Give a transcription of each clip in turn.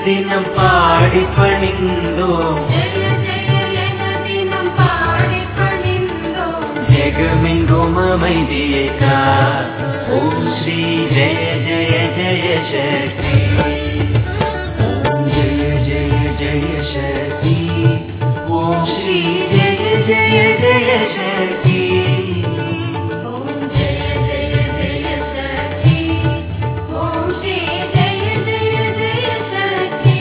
தினம் பாடி பணிந்தோம் ஜெய ஜெய என தினம் பாடி பணிந்தோம் ஜெகமெங்கும் அமைதியை கா ஓம் ஸ்ரீ ஜெய ஜெய ஜெய சக்தி ஓம் ஜெய ஜெய ஜெய சக்தி ஓம் ஸ்ரீ ஜெய ஜெய ஜெய சக்தி ஓம் ஜெய ஜெய ஜெய சக்தி ஓம் ஸ்ரீ ஜெய ஜெய ஜெய சக்தி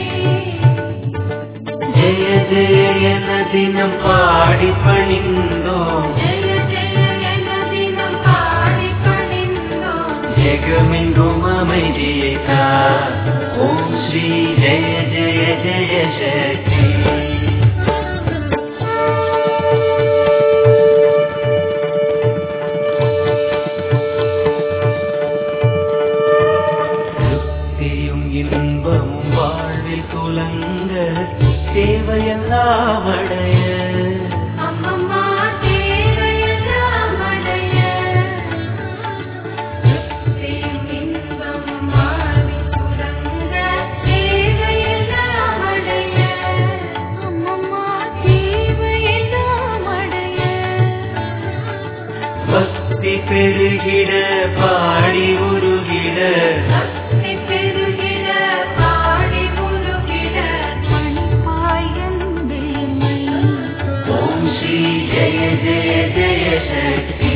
ஜெய ஜெய என தினம் பாடி பணிந்தோம் ஜெய ஜெய என தினம் பாடி பணிந்தோம் ஜெகமெங்கும் அமைதியை கா ஓம் ஸ்ரீ ஜெய ஜெய ஜெய சக்தி திருப்தியும் இன்பமும் வாழ்வில் துலங்க தேவையெல்லாம் அடைய அம்மம்மா தேவையெல்லாம் அடைய திருப்தியும் இன்பமும் வாழ்வில் துலங்க தேவையெல்லாம் அடைய அம்மம்மா தேவையெல்லாம் அடைய பக்தி பெருகிட பாடி உருகிட பக்தி பெருகிட பாடி முருகிட மணிப்பாயந்தில்மை ஓம் ஸ்ரீ ஜெய ஜெய ஜெய சக்தி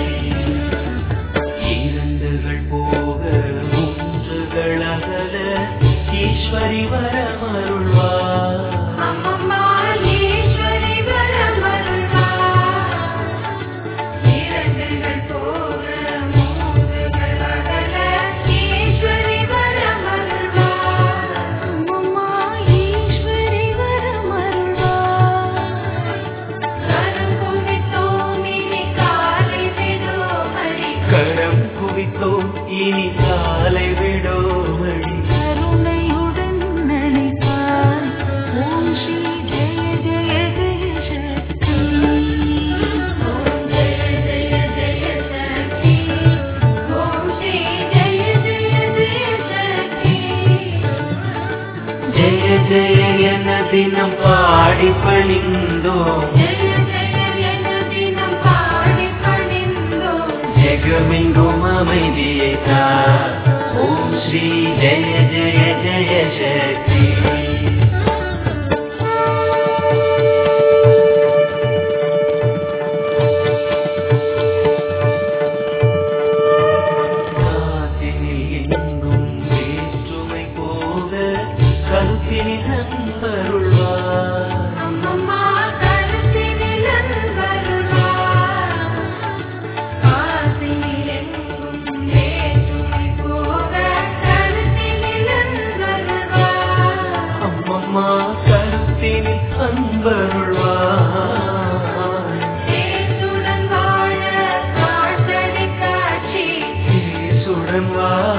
இரண்டுகள் போக மூன்றுகள் அகல ஈஸ்வரி வரமருள்வார் அம்மம்மா ஈஸ்வரி வரமருள்வார் இரண்டுகள் போக மூன்றுகள் அகல ஈஸ்வரி வரமருள்வார் அம்மம்மா ஈஸ்வரி வரமருள்வார் கரம் குவித்தோம் இனி காலை விடோமடி கரம் குவித்தோம் இனி காலை விடோமடி கருணையுடன் நினைப்பார் ஓம் ஸ்ரீ ஜெய ஜெய ஜெய சக்தி ஓம் ஜெய ஜெய ஜெய சக்தி ஓம் ஸ்ரீ ஜெய ஜெய ஜெய சக்தி ஜெய ஜெய என தினம் பாடி பணிந்தோம் ஜெய ஜெய என தினம் பாடி பணிந்தோம் ஜெகமெங்கும் அமைதியை தா ஓம் ஸ்ரீ ஜெய ஜெய ஜெய சக்தி காற்றினில் எங்கும் வேற்றுமை போக கருத்தினில் அன்பருள்வார் அம்மம்மா கருத்தினில் அன்பருள்வார். காசினில் எங்கும் வேற்றுமை போக கருத்தினில் அன்பருள்வார். அம்மம்மா கருத்தினில் அன்பருள்வார் தேசுடன் வாழ காட்டடி காட்சி சுடன் வா